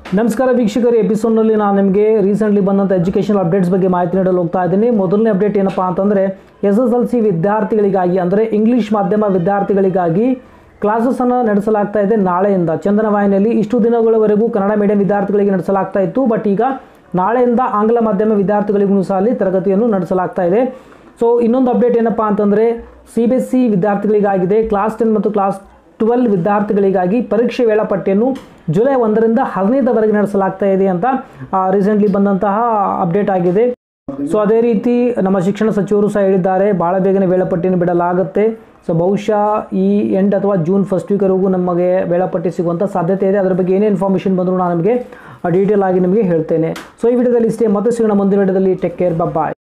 ನಮಸ್ಕಾರ ವೀಕ್ಷಕರು ಎಪಿಸೋಡ್ನಲ್ಲಿ ನಾನು ನಿಮಗೆ ರೀಸೆಂಟ್ಲಿ ಬಂದಂಥ ಎಜುಕೇಷನಲ್ ಅಪ್ಡೇಟ್ಸ್ ಬಗ್ಗೆ ಮಾಹಿತಿ ನೀಡಲು ಹೋಗ್ತಾ ಇದ್ದೀನಿ ಮೊದಲನೇ ಅಪ್ಡೇಟ್ ಏನಪ್ಪ ಅಂತಂದರೆ ಎಸ್ ಎಸ್ ಎಲ್ ಸಿ ವಿದ್ಯಾರ್ಥಿಗಳಿಗಾಗಿ ಅಂದರೆ ಇಂಗ್ಲೀಷ್ ಮಾಧ್ಯಮ ವಿದ್ಯಾರ್ಥಿಗಳಿಗಾಗಿ ಕ್ಲಾಸಸನ್ನು ನಡೆಸಲಾಗ್ತಾ ಇದೆ ನಾಳೆಯಿಂದ ಚಂದನ ವಾಹಿನಿಯಲ್ಲಿ ಇಷ್ಟು ದಿನಗಳವರೆಗೂ ಕನ್ನಡ ಮೀಡಿಯಂ ವಿದ್ಯಾರ್ಥಿಗಳಿಗೆ ನಡೆಸಲಾಗ್ತಾ ಇತ್ತು ಬಟ್ ಈಗ ನಾಳೆಯಿಂದ ಆಂಗ್ಲ ಮಾಧ್ಯಮ ವಿದ್ಯಾರ್ಥಿಗಳಿಗೂ ಸಹ ಅಲ್ಲಿ ತರಗತಿಯನ್ನು ನಡೆಸಲಾಗ್ತಾ ಇದೆ ಸೊ ಇನ್ನೊಂದು ಅಪ್ಡೇಟ್ ಏನಪ್ಪ ಅಂತಂದರೆ ಸಿ ಬಿ ಎಸ್ ಸಿ ವಿದ್ಯಾರ್ಥಿಗಳಿಗಾಗಿದೆ ಕ್ಲಾಸ್ ಟೆನ್ ಮತ್ತು ಕ್ಲಾಸ್ ಟ್ವೆಲ್ ವಿದ್ಯಾರ್ಥಿಗಳಿಗಾಗಿ ಪರೀಕ್ಷೆ ವೇಳಾಪಟ್ಟಿಯನ್ನು ಜುಲೈ ಒಂದರಿಂದ ಹದಿನೈದರವರೆಗೆ ನಡೆಸಲಾಗ್ತಾ ಇದೆ ಅಂತ ರೀಸೆಂಟ್ಲಿ ಬಂದಂತಹ ಅಪ್ಡೇಟ್ ಆಗಿದೆ ಸೊ ಅದೇ ರೀತಿ ನಮ್ಮ ಶಿಕ್ಷಣ ಸಚಿವರು ಸಹ ಹೇಳಿದ್ದಾರೆ ಭಾಳ ಬೇಗನೆ ವೇಳಾಪಟ್ಟಿಯನ್ನು ಬಿಡಲಾಗುತ್ತೆ ಸೊ ಬಹುಶಃ ಈ ಎಂಡ್ ಅಥವಾ ಜೂನ್ ಫಸ್ಟ್ ವೀಕ್ವರೆಗೂ ನಮಗೆ ವೇಳಾಪಟ್ಟಿ ಸಿಗುವಂಥ ಸಾಧ್ಯತೆ ಇದೆ ಅದರ ಬಗ್ಗೆ ಏನೇ ಇನ್ಫಾರ್ಮೇಷನ್ ಬಂದರೂ ನಾನು ನಿಮಗೆ ಡೀಟೇಲ್ ಆಗಿ ನಿಮಗೆ ಹೇಳ್ತೇನೆ ಸೊ ಈ ವಿಡಿಯೋದಲ್ಲಿ ಇಷ್ಟೇ ಮತ್ತೆ ಸಿಗೋಣ ಮುಂದಿನ ವಿಡಿಯೋದಲ್ಲಿ ಟೇಕ್ ಕೇರ್ ಬಾಯ್